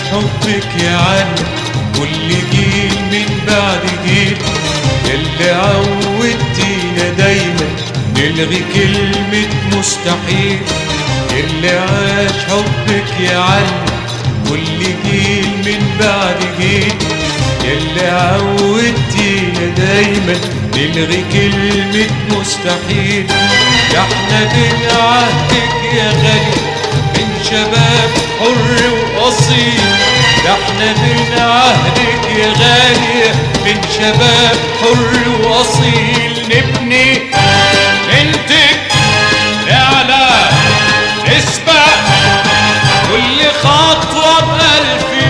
حبك يعلم كل جيل من بعد جيل اللي عودتينا دايما نلغي كلمة مستحيل اللي عاش حبك يعلم كل جيل من بعد جيل اللي عودتينا دايما نلغي كلمة مستحيل يا احنا من عهدك يا غالي من شباب حر وأصيل ده احنا من عهدك يا غالي من شباب حر وأصيل نبني بنتك نعلى نسبق كل خطوة بألف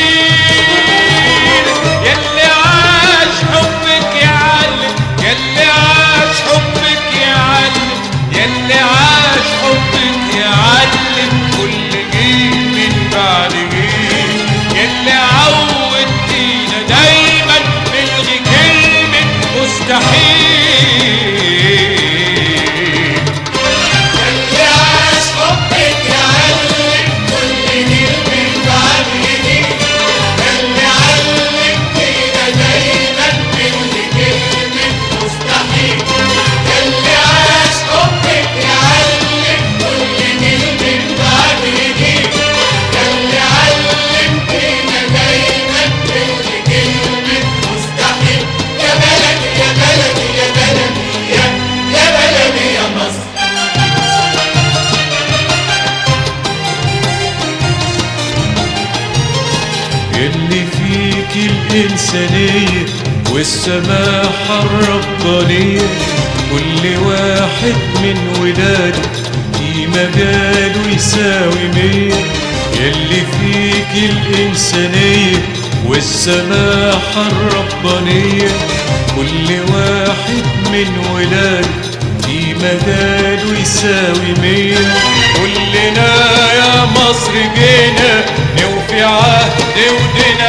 ميل يلي عاش حبك يعلم يلي عاش حبك يعلم يلي عاش حبك يعلم كل جيل من بعد جيل يلي عودتينا دايما نلغي كلمة مستحيل اللي عاش حبك يعلم كل جيل من بعد جيل اللي علمتينا دايما كل كلمة مستحيل اللي عاش حبك يعلم كل جيل من بعد جيل اللي علمتينا دايما كل كلمة مستحيل يا بلدي يا بلدي يا بلدي يا يا بلدي يا مصر اللي فيك الإنسانية والسماحة الربانية كل واحد من ولاده في مجاله يساوي مية اللي فيك الإنسانية والسماحة الربانية كل واحد من ولاده في مجاله يساوي مية كلنا يا مصر جينا نوفي عهد ودنا